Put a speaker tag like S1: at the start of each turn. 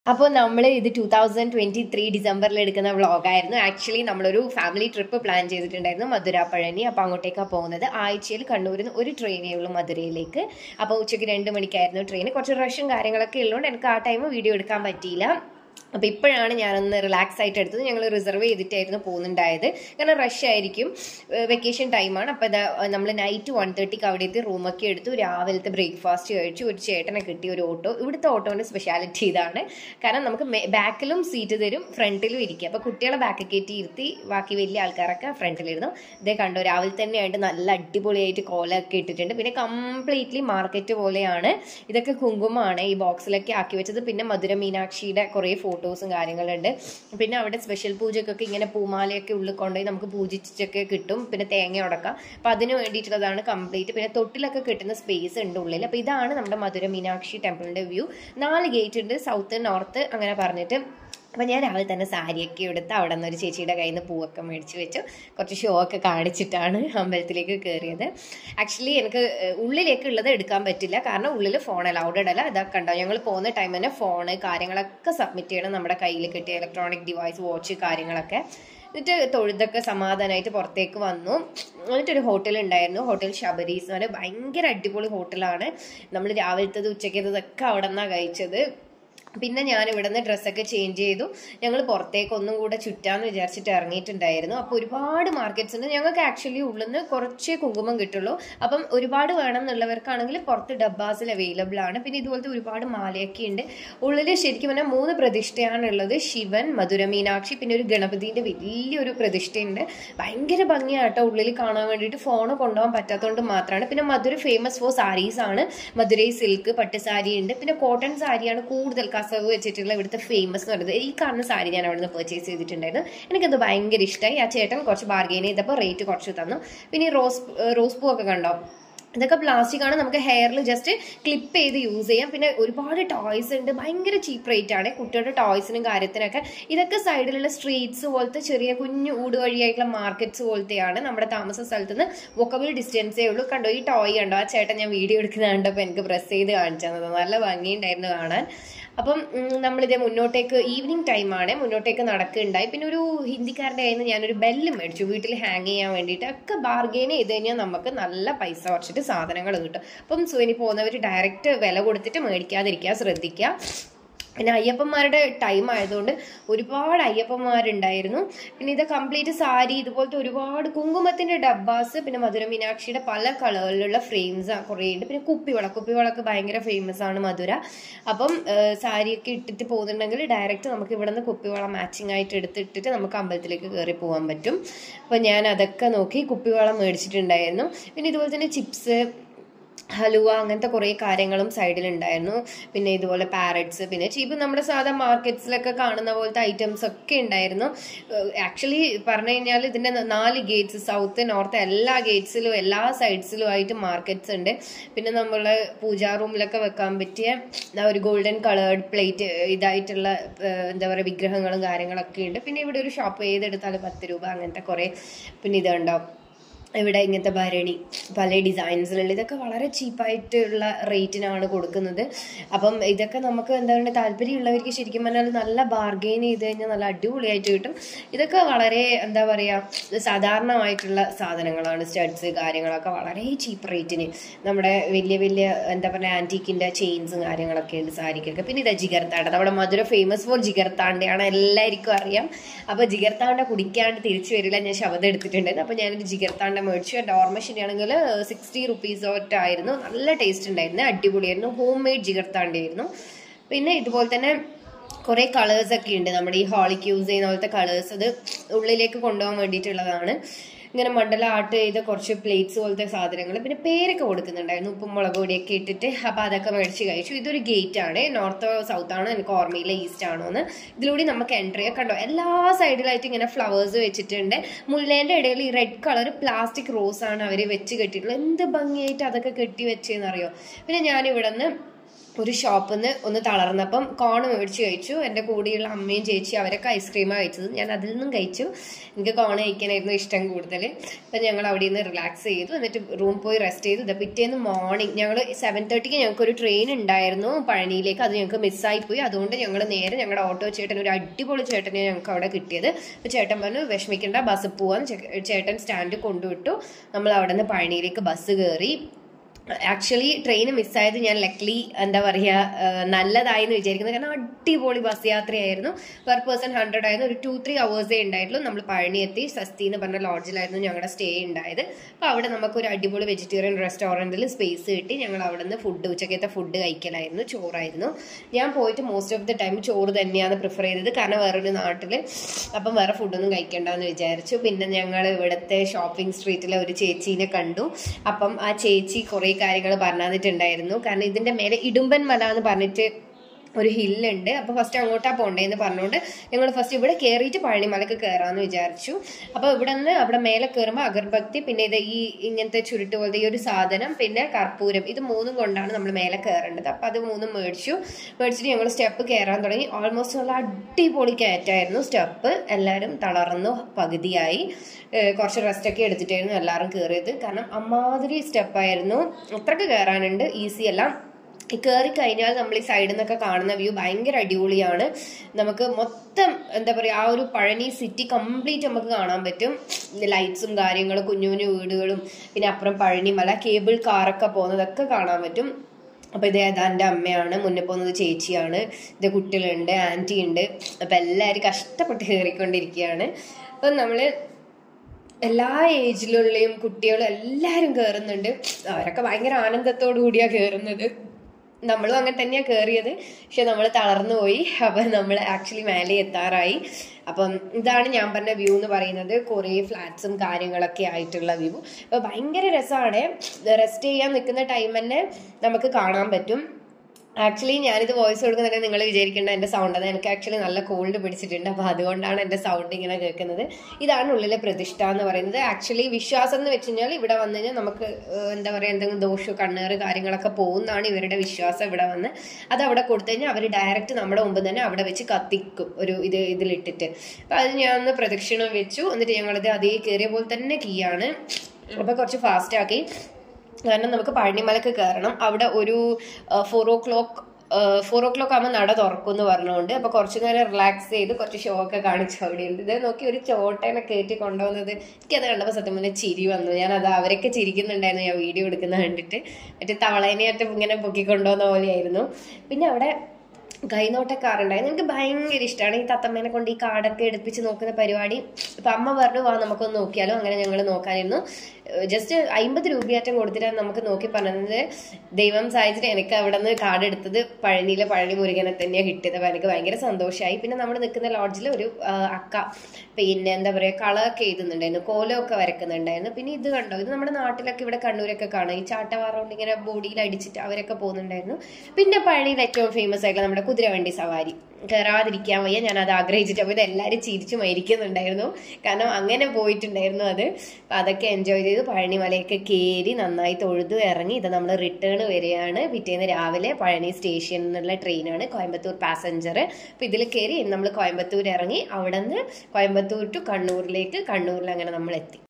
S1: അപ്പോൾ നമ്മൾ ഇത് ടൂ തൗസൻഡ് ട്വന്റി ത്രീ ഡിസംബറിൽ എടുക്കുന്ന വ്ളോഗായിരുന്നു ആക്ച്വലി നമ്മളൊരു ഫാമിലി ട്രിപ്പ് പ്ലാൻ ചെയ്തിട്ടുണ്ടായിരുന്നു മധുര പഴനി അപ്പോൾ അങ്ങോട്ടേക്കാണ് പോകുന്നത് ആഴ്ചയിൽ കണ്ണൂരിൽ നിന്ന് ഒരു ട്രെയിനേ ഉള്ളൂ മധുരയിലേക്ക് അപ്പോൾ ഉച്ചയ്ക്ക് രണ്ട് മണിക്കായിരുന്നു ട്രെയിൻ കുറച്ച് റഷും കാര്യങ്ങളൊക്കെ ഉള്ളതുകൊണ്ട് എനിക്ക് ആ ടൈം വീഡിയോ എടുക്കാൻ പറ്റിയില്ല അപ്പോൾ ഇപ്പോഴാണ് ഞാനൊന്ന് റിലാക്സ് ആയിട്ട് എടുത്തത് ഞങ്ങൾ റിസർവ് ചെയ്തിട്ടായിരുന്നു പോകുന്നുണ്ടായത് കാരണം റഷ് ആയിരിക്കും വെക്കേഷൻ ടൈമാണ് അപ്പോൾ ഇതാ നമ്മൾ നൈറ്റ് വൺ തേർട്ടിക്ക് അവിടെ എത്തി റൂമൊക്കെ എടുത്തു രാവിലത്തെ ബ്രേക്ക്ഫാസ്റ്റ് കഴിച്ചു ഒരു ചേട്ടനെ കിട്ടി ഒരു ഓട്ടോ ഇവിടുത്തെ ഓട്ടോൻ്റെ സ്പെഷ്യാലിറ്റി ഇതാണ് കാരണം നമുക്ക് ബാക്കിലും സീറ്റ് തരും ഫ്രണ്ടിലും ഇരിക്കുക അപ്പോൾ കുട്ടികളെ ബാക്കിൽ കയറ്റി ഇരുത്തി ബാക്കി വലിയ ആൾക്കാരൊക്കെ ഫ്രണ്ടിലിരുന്നു ഇതേ കണ്ടു രാവിലെ തന്നെയായിട്ട് നല്ല അടിപൊളിയായിട്ട് കോലൊക്കെ ഇട്ടിട്ടുണ്ട് പിന്നെ കംപ്ലീറ്റ്ലി മാർക്കറ്റ് പോലെയാണ് ഇതൊക്കെ കുങ്കുമമാണ് ഈ ബോക്സിലൊക്കെ ആക്കി വെച്ചത് പിന്നെ മധുര മീനാക്ഷിയുടെ കുറേ ഫോട്ടോസും കാര്യങ്ങളുണ്ട് പിന്നെ അവിടെ സ്പെഷ്യൽ പൂജക്കൊക്കെ ഇങ്ങനെ പൂമാലയൊക്കെ ഉള്ളിൽ കൊണ്ടുപോയി നമുക്ക് പൂജിച്ചൊക്കെ കിട്ടും പിന്നെ തേങ്ങ ഉടക്കാം അപ്പം അതിന് വേണ്ടിയിട്ടുള്ളതാണ് കംപ്ലീറ്റ് പിന്നെ തൊട്ടിലൊക്കെ കിട്ടുന്ന സ്പേസ് ഉണ്ട് ഉള്ളിൽ അപ്പോൾ ഇതാണ് നമ്മുടെ മധുര മീനാക്ഷി ടെമ്പിളിൻ്റെ വ്യൂ നാല് ഗേറ്റ് ഉണ്ട് സൗത്ത് നോർത്ത് അങ്ങനെ പറഞ്ഞിട്ട് അപ്പോൾ ഞാൻ രാവിലെ തന്നെ സാരിയൊക്കെ എടുത്ത് അവിടെ നിന്ന് ഒരു ചേച്ചിയുടെ കയ്യിൽ നിന്ന് പൂവൊക്കെ മേടിച്ച് വെച്ചു കുറച്ച് ഷോ ഒക്കെ കാണിച്ചിട്ടാണ് അമ്പലത്തിലേക്ക് കയറിയത് ആക്ച്വലി എനിക്ക് ഉള്ളിലേക്ക് ഉള്ളത് എടുക്കാൻ പറ്റില്ല കാരണം ഉള്ളിൽ ഫോൺ അലൗഡഡ് അല്ല ഇതൊക്കെ ഉണ്ടോ ഞങ്ങൾ പോകുന്ന ടൈം തന്നെ ഫോണ് കാര്യങ്ങളൊക്കെ സബ്മിറ്റ് ചെയ്യണം നമ്മുടെ കയ്യിൽ കിട്ടിയ ഇലക്ട്രോണിക് ഡിവൈസ് വാച്ച് കാര്യങ്ങളൊക്കെ എന്നിട്ട് തൊഴുതൊക്കെ സമാധാനമായിട്ട് പുറത്തേക്ക് വന്നു എന്നിട്ടൊരു ഹോട്ടൽ ഉണ്ടായിരുന്നു ഹോട്ടൽ ശബരീസ് എന്ന് പറയുന്നത് ഭയങ്കര അടിപൊളി ഹോട്ടലാണ് നമ്മൾ രാവിലത്തത് ഉച്ചയ്ക്കത്തതൊക്കെ അവിടെ നിന്നാണ് കഴിച്ചത് പിന്നെ ഞാൻ ഇവിടെ നിന്ന് ഡ്രസ്സൊക്കെ ചേഞ്ച് ചെയ്തു ഞങ്ങൾ പുറത്തേക്ക് ഒന്നും കൂടെ ചുറ്റാന്ന് വിചാരിച്ചിട്ട് ഇറങ്ങിയിട്ടുണ്ടായിരുന്നു അപ്പോൾ ഒരുപാട് മാർക്കറ്റ്സ് ഉണ്ട് ഞങ്ങൾക്ക് ആക്ച്വലി ഉള്ളിൽ നിന്ന് കുറച്ചേ കുങ്കുമം കിട്ടുള്ളൂ അപ്പം ഒരുപാട് വേണം എന്നുള്ളവർക്കാണെങ്കിൽ പുറത്ത് ഡബ്ബാസിൽ അവൈലബിൾ ആണ് പിന്നെ ഇതുപോലത്തെ ഒരുപാട് മാലയൊക്കെ ഉണ്ട് ഉള്ളിൽ ശരിക്കും പറഞ്ഞാൽ മൂന്ന് പ്രതിഷ്ഠയാണുള്ളത് ശിവൻ മധുര മീനാക്ഷി പിന്നെ ഒരു ഗണപതിൻ്റെ വലിയൊരു പ്രതിഷ്ഠയുണ്ട് ഭയങ്കര ഭംഗിയാട്ടോ ഉള്ളിൽ കാണാൻ വേണ്ടിയിട്ട് ഫോൺ കൊണ്ടുപോകാൻ പറ്റാത്തതുകൊണ്ട് മാത്രമാണ് പിന്നെ മധുര ഫേമസ് ഫോർ സാരീസ് ആണ് മധുരൈ സിൽക്ക് പട്ട് സാരി ഉണ്ട് പിന്നെ കോട്ടൺ സാരിയാണ് കൂടുതൽ കസവ് വെച്ചിട്ടുള്ള ഇവിടുത്തെ ഫേമസ് എന്ന് പറയുന്നത് ഈ കാണുന്ന സാരി ഞാൻ അവിടെ നിന്ന് പർച്ചേസ് ചെയ്തിട്ടുണ്ടായിരുന്നു എനിക്കത് ഭയങ്കര ഇഷ്ടമായി ആ ചേട്ടൻ കുറച്ച് ബാർഗെയിൻ ചെയ്തപ്പോൾ റേറ്റ് കുറച്ച് തന്നു പിന്നെ ഈ റോസ് റോസ് പൂ ഒക്കെ കണ്ടോ ഇതൊക്കെ പ്ലാസ്റ്റിക് ആണ് നമുക്ക് ഹെയറിൽ ജസ്റ്റ് ക്ലിപ്പ് ചെയ്ത് യൂസ് ചെയ്യാം പിന്നെ ഒരുപാട് ടോയ്സ് ഉണ്ട് ഭയങ്കര ചീപ്പ് റേറ്റ് ആണ് കുട്ടികളുടെ ടോയ്സിനും കാര്യത്തിനൊക്കെ ഇതൊക്കെ സൈഡിലുള്ള സ്ട്രീറ്റ്സ് പോലത്തെ ചെറിയ കുഞ്ഞു ഊട് വഴിയായിട്ടുള്ള മാർക്കറ്റ്സ് പോലത്തെയാണ് നമ്മുടെ താമസ സ്ഥലത്ത് നിന്ന് വൊക്കബിൾ ഡിസ്റ്റൻസേ ഉള്ളൂ കണ്ടോ ഈ ടോയ് കണ്ടോ ആ ചേട്ടൻ ഞാൻ വീഡിയോ എടുക്കുന്ന കണ്ടപ്പോൾ എനിക്ക് പ്രസ് ചെയ്ത് കാണിച്ചു തന്നത് നല്ല ഭംഗിയുണ്ടായിരുന്നു കാണാൻ അപ്പം നമ്മളിത് മുന്നോട്ടേക്ക് ഈവനിങ് ടൈമാണ് മുന്നോട്ടേക്ക് നടക്കുകയുണ്ടായി പിന്നെ ഒരു ഹിന്ദിക്കാരുടെ കയ്യിൽ നിന്ന് ഞാനൊരു ബെല്ല് മേടിച്ചു വീട്ടിൽ ഹാങ് ചെയ്യാൻ വേണ്ടിയിട്ട് ഒക്കെ ബാർഗെയിൻ ചെയ്ത് കഴിഞ്ഞാൽ നമുക്ക് നല്ല പൈസ കുറച്ചിട്ട് സാധനങ്ങൾ കിട്ടും അപ്പം സുവിനി പോകുന്നവർ ഡയറക്റ്റ് വില കൊടുത്തിട്ട് മേടിക്കാതിരിക്കുക ശ്രദ്ധിക്കുക പിന്നെ അയ്യപ്പന്മാരുടെ ടൈം ആയതുകൊണ്ട് ഒരുപാട് അയ്യപ്പന്മാരുണ്ടായിരുന്നു പിന്നെ ഇത് കംപ്ലീറ്റ് സാരി ഇതുപോലത്തെ ഒരുപാട് കുങ്കുമത്തിന്റെ ഡബ്ബാസ് പിന്നെ മധുര മീനാക്ഷിയുടെ പല കളറിലുള്ള ഫ്രെയിംസ് കുറേ ഉണ്ട് പിന്നെ കുപ്പിവള കുപ്പിവളക്ക് ഭയങ്കര ഫേമസ് ആണ് മധുര അപ്പം സാരിയൊക്കെ ഇട്ടിട്ട് പോകുന്നുണ്ടെങ്കിൽ ഡയറക്റ്റ് നമുക്ക് ഇവിടെ നിന്ന് കുപ്പിവള മാച്ചിങ് ആയിട്ട് എടുത്തിട്ടിട്ട് നമുക്ക് അമ്പലത്തിലേക്ക് കയറി പോകാൻ പറ്റും അപ്പം ഞാൻ അതൊക്കെ നോക്കി കുപ്പിവള മേടിച്ചിട്ടുണ്ടായിരുന്നു പിന്നെ ഇതുപോലെ തന്നെ ചിപ്സ് ഹലുവ അങ്ങനത്തെ കുറേ കാര്യങ്ങളും സൈഡിലുണ്ടായിരുന്നു പിന്നെ ഇതുപോലെ പാരറ്റ്സ് പിന്നെ ചീപ്പ് നമ്മുടെ സാധാ മാർക്കറ്റ്സിലൊക്കെ കാണുന്ന പോലത്തെ ഐറ്റംസ് ഒക്കെ ഉണ്ടായിരുന്നു ആക്ച്വലി പറഞ്ഞു കഴിഞ്ഞാൽ ഇതിൻ്റെ നാല് ഗേറ്റ്സ് സൗത്ത് നോർത്ത് എല്ലാ ഗേറ്റ്സിലും എല്ലാ സൈഡ്സിലും ആയിട്ട് മാർക്കറ്റ്സ് ഉണ്ട് പിന്നെ നമ്മൾ പൂജാ റൂമിലൊക്കെ വെക്കാൻ പറ്റിയ ഒരു ഗോൾഡൻ കളേർഡ് പ്ലേറ്റ് ഇതായിട്ടുള്ള എന്താ പറയുക വിഗ്രഹങ്ങളും കാര്യങ്ങളൊക്കെ ഉണ്ട് പിന്നെ ഇവിടെ ഒരു ഷോപ്പ് ഏതെടുത്താലും പത്ത് രൂപ അങ്ങനത്തെ കുറേ പിന്നെ ഇതുണ്ടാവും ഇവിടെ ഇങ്ങനത്തെ ഭരണി പല ഡിസൈൻസിലുള്ള ഇതൊക്കെ വളരെ ചീപ്പായിട്ടുള്ള റേറ്റിനാണ് കൊടുക്കുന്നത് അപ്പം ഇതൊക്കെ നമുക്ക് എന്താ പറയുക താല്പര്യമുള്ളവർക്ക് ശരിക്കും പറഞ്ഞാൽ നല്ല ബാർഗെയിൻ ചെയ്ത് കഴിഞ്ഞാൽ നല്ല അടിപൊളിയായിട്ട് കിട്ടും ഇതൊക്കെ വളരെ എന്താ പറയുക സാധാരണമായിട്ടുള്ള സാധനങ്ങളാണ് സ്റ്റഡ്സ് കാര്യങ്ങളൊക്കെ വളരെ ചീപ്പ് റേറ്റിന് നമ്മുടെ വലിയ വലിയ എന്താ പറയുക ആൻറ്റീക്കിൻ്റെ ചെയിൻസും കാര്യങ്ങളൊക്കെ ഉണ്ട് സാരിക്കൊക്കെ പിന്നെ ഇതാ ജിഗർത്താണ്ട നമ്മുടെ മധുര ഫേമസ് ഫോർ ജിഗർത്താണ്ടയാണ് എല്ലാവർക്കും അറിയാം അപ്പോൾ ജിഗർത്താണ്ട കുടിക്കാണ്ട് തിരിച്ചു വരില്ല ഞാൻ ശബ്ദം എടുത്തിട്ടുണ്ടായിരുന്നു അപ്പോൾ ഞാനൊരു ജിഗർത്താണ്ട മേടിച്ചു എൻ്റെ ഓർമ്മ ശരിയാണെങ്കിൽ സിക്സ്റ്റി റുപ്പീസോട്ടായിരുന്നു നല്ല ടേസ്റ്റ് ഉണ്ടായിരുന്നു അടിപൊളിയായിരുന്നു ഹോം മെയ്ഡ് ജിഗർത്താണ്ടായിരുന്നു പിന്നെ ഇതുപോലെ തന്നെ കുറേ കളേഴ്സ് ഒക്കെ ഉണ്ട് നമ്മുടെ ഈ ഹോളിക്ക് യൂസ് ചെയ്യുന്ന പോലത്തെ കളേഴ്സ് അത് ഉള്ളിലേക്ക് കൊണ്ടുപോകാൻ വേണ്ടിയിട്ടുള്ളതാണ് ഇങ്ങനെ മണ്ഡല ആർട്ട് ചെയ്ത കുറച്ച് പ്ലേറ്റ്സ് പോലത്തെ സാധനങ്ങൾ പിന്നെ പേരൊക്കെ കൊടുക്കുന്നുണ്ടായിരുന്നു ഉപ്പും മുളക് പൊടിയൊക്കെ ഇട്ടിട്ട് അപ്പോൾ അതൊക്കെ മേടിച്ച് കഴിച്ചു ഇതൊരു ഗേറ്റ് ആണ് നോർത്ത് സൗത്ത് ആണ് എനിക്ക് ഓർമ്മയില്ല ഈസ്റ്റ് ആണോ എന്ന് ഇതിലൂടെ നമുക്ക് എൻട്രി ഒക്കെ കണ്ടോ എല്ലാ സൈഡിലായിട്ട് ഇങ്ങനെ ഫ്ലവേഴ്സ് വെച്ചിട്ടുണ്ട് മുല്ലേൻ്റെ ഇടയിൽ ഈ റെഡ് കളർ പ്ലാസ്റ്റിക് റോസ് ആണ് അവർ വെച്ച് കെട്ടിയിട്ടുള്ളത് എന്ത് ഭംഗിയായിട്ട് അതൊക്കെ കെട്ടി വെച്ചതെന്നറിയോ പിന്നെ ഞാൻ ഇവിടെ നിന്ന് ഒരു ഷോപ്പിൽ നിന്ന് ഒന്ന് തളർന്നപ്പം കോൺ മേടിച്ച് കഴിച്ചു എൻ്റെ കൂടെയുള്ള അമ്മയും ചേച്ചി അവരൊക്കെ ഐസ്ക്രീമാണ് കഴിച്ചത് ഞാൻ അതിൽ നിന്നും കഴിച്ചു എനിക്ക് കോൺ കഴിക്കാനായിരുന്നു ഇഷ്ടം കൂടുതൽ അപ്പം ഞങ്ങൾ അവിടെ നിന്ന് റിലാക്സ് ചെയ്തു എന്നിട്ട് റൂം പോയി റെസ്റ്റ് ചെയ്തു ഇത് പിറ്റേന്ന് മോർണിംഗ് ഞങ്ങൾ സെവൻ തേർട്ടിക്ക് ഞങ്ങൾക്ക് ഒരു ട്രെയിൻ ഉണ്ടായിരുന്നു പഴനിയിലേക്ക് അത് ഞങ്ങൾക്ക് മിസ്സായി പോയി അതുകൊണ്ട് ഞങ്ങൾ നേരെ ഞങ്ങളുടെ ഓട്ടോ ചേട്ടൻ ഒരു അടിപൊളി ചേട്ടനെ ഞങ്ങൾക്ക് അവിടെ കിട്ടിയത് അപ്പോൾ ചേട്ടൻ പറഞ്ഞു വിഷമിക്കേണ്ട ബസ് പോവാൻ ചേട്ടൻ സ്റ്റാൻഡ് കൊണ്ടുവിട്ടു നമ്മൾ അവിടെ നിന്ന് പഴനിയിലേക്ക് ബസ് കയറി ആക്ച്വലി ട്രെയിൻ മിസ്സായത് ഞാൻ ലക്ലി എന്താ പറയുക നല്ലതായി എന്ന് വിചാരിക്കുന്നത് കാരണം അടിപൊളി ബസ് യാത്രയായിരുന്നു പെർ പേഴ്സൺ ഹൺഡ്രഡ് ആയിരുന്നു ഒരു ടു ത്രീ അവേഴ്സേ ഉണ്ടായിട്ടുള്ളൂ നമ്മൾ പഴനി എത്തി സസ്തി എന്ന് പറഞ്ഞ ലോഡ്ജിലായിരുന്നു ഞങ്ങളുടെ സ്റ്റേ ഉണ്ടായത് അപ്പോൾ അവിടെ നമുക്ക് ഒരു അടിപൊളി വെജിറ്റേറിയൻ റെസ്റ്റോറൻറ്റിൽ സ്പേസ് കിട്ടി ഞങ്ങൾ അവിടെ നിന്ന് ഫുഡ് ഉച്ചക്കത്തെ ഫുഡ് കഴിക്കലായിരുന്നു ചോറായിരുന്നു ഞാൻ പോയിട്ട് മോസ്റ്റ് ഓഫ് ദി ടൈം ചോറ് തന്നെയാണ് പ്രിഫർ ചെയ്തത് കാരണം വേറൊരു നാട്ടിൽ അപ്പം വേറെ ഫുഡൊന്നും കഴിക്കേണ്ടെന്ന് വിചാരിച്ചു പിന്നെ ഞങ്ങൾ ഇവിടുത്തെ ഷോപ്പിംഗ് സ്ട്രീറ്റിലെ ഒരു ചേച്ചീനെ കണ്ടു അപ്പം ആ ചേച്ചി കുറേ കാര്യങ്ങൾ പറഞ്ഞു തന്നിട്ടുണ്ടായിരുന്നു കാരണം ഇതിന്റെ മേലെ ഇടുമ്പൻ മല എന്ന് പറഞ്ഞിട്ട് ഒരു ഹില്ലുണ്ട് അപ്പോൾ ഫസ്റ്റ് അങ്ങോട്ടാ പോണ്ടേന്ന് പറഞ്ഞുകൊണ്ട് ഞങ്ങൾ ഫസ്റ്റ് ഇവിടെ കയറിയിട്ട് പഴനിമലക്ക് കയറാമെന്ന് വിചാരിച്ചു അപ്പോൾ ഇവിടെ നിന്ന് അവിടെ മേലെ കയറുമ്പോൾ അഗർഭക്തി പിന്നെ ഇത് ഈ ഇങ്ങനത്തെ ചുരുട്ട് പോലത്തെ ഈ ഒരു സാധനം പിന്നെ കർപ്പൂരം ഇത് മൂന്നും കൊണ്ടാണ് നമ്മൾ മേലെ കയറേണ്ടത് അപ്പോൾ അത് മൂന്നും മേടിച്ചു മേടിച്ചിട്ട് ഞങ്ങൾ സ്റ്റെപ്പ് കയറാൻ തുടങ്ങി ഓൾമോസ്റ്റ് നല്ല അടിപൊളി കയറ്റായിരുന്നു സ്റ്റെപ്പ് എല്ലാവരും തളർന്നു പകുതിയായി കുറച്ച് റെസ്റ്റൊക്കെ എടുത്തിട്ടായിരുന്നു എല്ലാവരും കയറിയത് കാരണം അമ്മാതിരി സ്റ്റെപ്പായിരുന്നു അത്രക്ക് കയറാനുണ്ട് ഈസി അല്ല കയറി കഴിഞ്ഞാൽ നമ്മൾ ഈ സൈഡിൽ നിന്നൊക്കെ കാണുന്ന വ്യൂ ഭയങ്കര അടിപൊളിയാണ് നമുക്ക് മൊത്തം എന്താ പറയുക ആ ഒരു പഴനി സിറ്റി കംപ്ലീറ്റ് നമുക്ക് കാണാൻ പറ്റും ലൈറ്റ്സും കാര്യങ്ങളും കുഞ്ഞു കുഞ്ഞു വീടുകളും പിന്നെ അപ്പുറം പഴനിമല കേബിൾ കാറൊക്കെ പോകുന്നതൊക്കെ കാണാൻ പറ്റും അപ്പോൾ ഇത് ഏതാ എൻ്റെ അമ്മയാണ് മുന്നേ പോകുന്നത് ചേച്ചിയാണ് ഇത് കുട്ടികളുണ്ട് ആൻറ്റി ഉണ്ട് അപ്പം എല്ലാവരും കഷ്ടപ്പെട്ട് കയറിക്കൊണ്ടിരിക്കുകയാണ് അപ്പം നമ്മൾ എല്ലാ ഏജിലുള്ളയും കുട്ടികളും എല്ലാവരും കയറുന്നുണ്ട് അവരൊക്കെ ഭയങ്കര ആനന്ദത്തോടു കൂടിയാണ് കയറുന്നത് നമ്മളും അങ്ങനെ തന്നെയാണ് കയറിയത് പക്ഷെ നമ്മൾ തളർന്നു പോയി അപ്പം നമ്മൾ ആക്ച്വലി മേലെ എത്താറായി അപ്പം ഇതാണ് ഞാൻ പറഞ്ഞ വ്യൂ എന്ന് പറയുന്നത് കുറേ ഫ്ലാറ്റ്സും കാര്യങ്ങളൊക്കെ ആയിട്ടുള്ള വ്യൂ അപ്പോൾ ഭയങ്കര രസമാണ് റെസ്റ്റ് ചെയ്യാൻ നിൽക്കുന്ന ടൈം തന്നെ നമുക്ക് കാണാൻ പറ്റും ആക്ച്വലി ഞാനിത് വോയിസ് കൊടുക്കുന്നുണ്ട് നിങ്ങൾ വിചാരിക്കേണ്ട എൻ്റെ സൗണ്ട് അത് എനിക്ക് ആക്ച്വലി നല്ല കോൾഡ് പിടിച്ചിട്ടുണ്ട് അപ്പോൾ അതുകൊണ്ടാണ് എൻ്റെ സൗണ്ട് ഇങ്ങനെ കേൾക്കുന്നത് ഇതാണ് ഉള്ളിലെ പ്രതിഷ്ഠ എന്ന് പറയുന്നത് ആക്ച്വലി വിശ്വാസം എന്ന് വെച്ച് കഴിഞ്ഞാൽ ഇവിടെ വന്നു കഴിഞ്ഞാൽ നമുക്ക് എന്താ പറയുക എന്തെങ്കിലും ദോഷമോ കണ്ണേറ് കാര്യങ്ങളൊക്കെ പോകുന്നതാണ് ഇവരുടെ വിശ്വാസം ഇവിടെ വന്ന് അത് അവിടെ കൊടുത്തു കഴിഞ്ഞാൽ അവർ ഡയറക്റ്റ് നമ്മുടെ മുമ്പ് തന്നെ അവിടെ വെച്ച് കത്തിക്കും ഒരു ഇത് ഇതിലിട്ടിട്ട് അപ്പം അത് ഞാൻ ഒന്ന് പ്രദക്ഷിണം വെച്ചു എന്നിട്ട് ഞങ്ങളിത് അതേ കയറിയ പോലെ തന്നെ കീയാണ് അപ്പോൾ കുറച്ച് ഫാസ്റ്റ് ആക്കി കാരണം നമുക്ക് പഴനിമലക്ക് കയറണം അവിടെ ഒരു four o'clock four o'clock ആകുമ്പോൾ നട തുറക്കും എന്ന് പറഞ്ഞുകൊണ്ട് അപ്പോൾ കുറച്ച് നേരം റിലാക്സ് ചെയ്ത് കുറച്ച് ഷോ ഒക്കെ കാണിച്ചു അവിടെ ഉണ്ട് ഇത് നോക്കി ഒരു ചോട്ടേനെ കയറ്റി കൊണ്ടുവന്നത് എനിക്കത് കണ്ടപ്പോൾ സത്യം പറഞ്ഞാൽ ചിരി വന്നു ഞാൻ അത് അവരൊക്കെ ചിരിക്കുന്നുണ്ടായിരുന്നു ഞാൻ വീഡിയോ എടുക്കുന്നത് കണ്ടിട്ട് മറ്റേ തവളേനെയായിട്ട് ഇങ്ങനെ പൊക്കിക്കൊണ്ടുവന്ന പോലെയായിരുന്നു പിന്നെ അവിടെ കൈനോട്ടക്കാറുണ്ടായിരുന്നു എനിക്ക് ഭയങ്കര ഇഷ്ടമാണ് ഈ തത്തമ്മേനെ കൊണ്ട് ഈ കാടൊക്കെ എടുപ്പിച്ച് നോക്കുന്ന പരിപാടി ഇപ്പം അമ്മ പറഞ്ഞു വാ നമുക്കൊന്ന് നോക്കിയാലോ അങ്ങനെ ഞങ്ങൾ നോക്കാനിരുന്നു ജസ്റ്റ് അമ്പത് രൂപയാറ്റം കൊടുത്തിട്ടാണ് നമുക്ക് നോക്കി പറഞ്ഞത് ദൈവം സഹായിച്ചിട്ട് എനിക്ക് അവിടെ നിന്ന് കാർഡ് എടുത്തത് പഴനിയിലെ പഴനി മുരുകനെ തന്നെയാണ് കിട്ടിയത് അപ്പോൾ എനിക്ക് ഭയങ്കര സന്തോഷമായി പിന്നെ നമ്മൾ നിൽക്കുന്ന ലോഡ്ജിൽ ഒരു അക്ക പിന്നെ എന്താ പറയുക കളറൊക്കെ എഴുതുന്നുണ്ടായിരുന്നു കോലമൊക്കെ വരക്കുന്നുണ്ടായിരുന്നു പിന്നെ ഇത് കണ്ടോ ഇത് നമ്മുടെ നാട്ടിലൊക്കെ ഇവിടെ കണ്ണൂരൊക്കെ കാണാം ഈ ചാട്ടവാറ കൊണ്ട് ഇങ്ങനെ ബോഡിയിൽ അടിച്ചിട്ട് അവരൊക്കെ പോകുന്നുണ്ടായിരുന്നു പിന്നെ പഴനിയിൽ ഏറ്റവും ഫേമസ് ആയിട്ടുള്ള നമ്മുടെ കുതിരവണ്ടി സവാരി കയറാതിരിക്കാൻ വയ്യ ഞാൻ അത് ആഗ്രഹിച്ചിട്ട് അപ്പോൾ ഇത് എല്ലാവരും ചിരിച്ചു മരിക്കുന്നുണ്ടായിരുന്നു കാരണം അങ്ങനെ പോയിട്ടുണ്ടായിരുന്നു അത് അപ്പം അതൊക്കെ എൻജോയ് ചെയ്ത് പഴനിമലയൊക്കെ കയറി നന്നായി തൊഴുതു ഇറങ്ങി ഇത് നമ്മൾ റിട്ടേൺ വരികയാണ് പിറ്റേന്ന് രാവിലെ പഴനി സ്റ്റേഷനിൽ നിന്നുള്ള ട്രെയിനാണ് കോയമ്പത്തൂർ പാസഞ്ചർ അപ്പോൾ ഇതിൽ കയറി നമ്മൾ കോയമ്പത്തൂർ ഇറങ്ങി അവിടെ നിന്ന് കോയമ്പത്തൂർ ടു കണ്ണൂരിലേക്ക് കണ്ണൂരിൽ അങ്ങനെ നമ്മൾ എത്തി